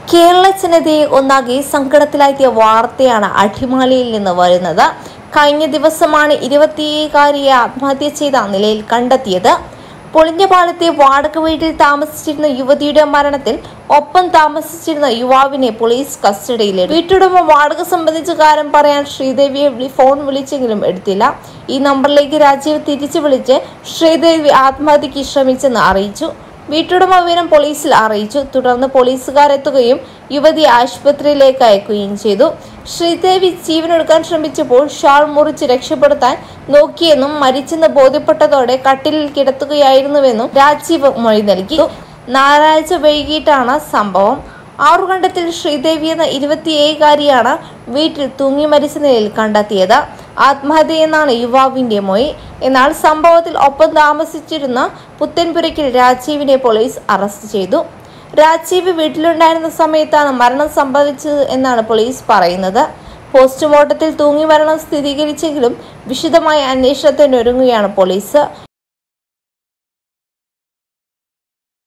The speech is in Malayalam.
കേരള ജനതയെ ഒന്നാകെ സങ്കടത്തിലാക്കിയ വാർത്തയാണ് അടിമാലിയിൽ നിന്ന് വരുന്നത് കഴിഞ്ഞ ദിവസമാണ് ഇരുപത്തിയേകാരിയെ ആത്മഹത്യ ചെയ്ത നിലയിൽ കണ്ടെത്തിയത് പൊളിഞ്ഞ പാലത്തെ വാടക വീട്ടിൽ താമസിച്ചിരുന്ന യുവതിയുടെ മരണത്തിൽ ഒപ്പം താമസിച്ചിരുന്ന യുവാവിനെ പോലീസ് കസ്റ്റഡിയിലെടുത്തു വീട്ടുടമ വാടക സംബന്ധിച്ച കാര്യം പറയാൻ ശ്രീദേവിയെ വിളി- ഫോൺ വിളിച്ചെങ്കിലും എടുത്തില്ല ഈ നമ്പറിലേക്ക് രാജീവ് തിരിച്ചു വിളിച്ച് ശ്രീദേവി ആത്മഹത്യക്ക് ശ്രമിച്ചെന്ന് അറിയിച്ചു വീട്ടുടമ വിവരം പോലീസിൽ അറിയിച്ചു തുടർന്ന് പോലീസുകാരെത്തുകയും യുവതിയെ ആശുപത്രിയിലേക്ക് അയക്കുകയും ചെയ്തു ശ്രീദേവി ജീവനെടുക്കാൻ ശ്രമിച്ചപ്പോൾ ഷാൾ മുറിച്ച് രക്ഷപ്പെടുത്താൻ നോക്കിയെന്നും മരിച്ചെന്ന് ബോധ്യപ്പെട്ടതോടെ കട്ടിലിൽ കിടത്തുകയായിരുന്നുവെന്നും രാജീവ് മൊഴി നൽകി ഞായറാഴ്ച വൈകിട്ടാണ് സംഭവം ആറുകണ്ടത്തിൽ ശ്രീദേവി എന്ന ഇരുപത്തിയേഴുകാരിയാണ് വീട്ടിൽ തൂങ്ങി മരിച്ച നിലയിൽ കണ്ടെത്തിയത് ആത്മഹത്യയെന്നാണ് യുവാവിന്റെ മൊഴി എന്നാൽ സംഭവത്തിൽ ഒപ്പം താമസിച്ചിരുന്ന പുത്തൻപുരയ്ക്കൽ രാജീവിനെ പോലീസ് അറസ്റ്റ് ചെയ്തു രാജീവ് വീട്ടിലുണ്ടായിരുന്ന സമയത്താണ് മരണം സംഭവിച്ചത് എന്നാണ് പോലീസ് പറയുന്നത് പോസ്റ്റ്മോർട്ടത്തിൽ തൂങ്ങി മരണം സ്ഥിരീകരിച്ചെങ്കിലും വിശദമായ അന്വേഷണത്തിന് ഒരുങ്ങുകയാണ് പോലീസ്